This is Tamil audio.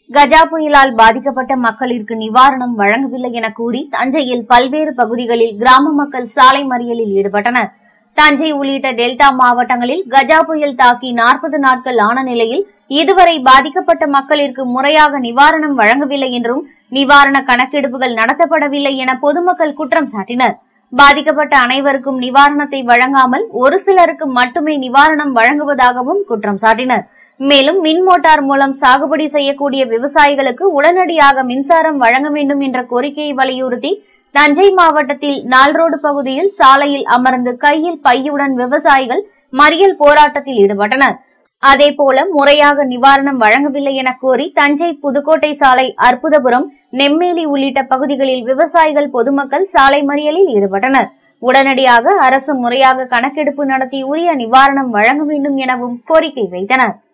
கஜா புயலால் பாதிக்கப்பட்ட மக்களிற்கு நிவாரணம் வழங்கவில்லை என கூறி தஞ்சையில் பல்வேறு பகுதிகளில் கிராம மக்கள் சாலை மறியலில் ஈடுபட்டனர் தஞ்சை உள்ளிட்ட டெல்டா மாவட்டங்களில் கஜா புயல் தாக்கி நாற்பது நாட்கள் ஆன நிலையில் இதுவரை பாதிக்கப்பட்ட மக்களிற்கு முறையாக நிவாரணம் வழங்கவில்லை என்றும் நிவாரண கணக்கெடுப்புகள் நடத்தப்படவில்லை என பொதுமக்கள் குற்றம் சாட்டினர் பாதிக்கப்பட்ட அனைவருக்கும் நிவாரணத்தை வழங்காமல் ஒரு சிலருக்கு மட்டுமே நிவாரணம் வழங்குவதாகவும் குற்றம் சாட்டினர் மேலும் மின் மோட்டார் மூலம் சாகுபடி செய்யக்கூடிய விவசாயிகளுக்கு உடனடியாக மின்சாரம் வழங்க வேண்டும் என்ற கோரிக்கையை வலியுறுத்தி தஞ்சை மாவட்டத்தில் நால்ரோடு பகுதியில் சாலையில் அமர்ந்து கையில் பையுடன் விவசாயிகள் மறியல் போராட்டத்தில் ஈடுபட்டனர் அதேபோல முறையாக நிவாரணம் வழங்கவில்லை என கோரி தஞ்சை புதுக்கோட்டை சாலை அற்புதபுரம் நெம்மேலி உள்ளிட்ட பகுதிகளில் விவசாயிகள் பொதுமக்கள் சாலை மறியலில் ஈடுபட்டனர் உடனடியாக அரசு முறையாக கணக்கெடுப்பு நடத்தி உரிய நிவாரணம் வழங்க வேண்டும் எனவும் கோரிக்கை வைத்தனர்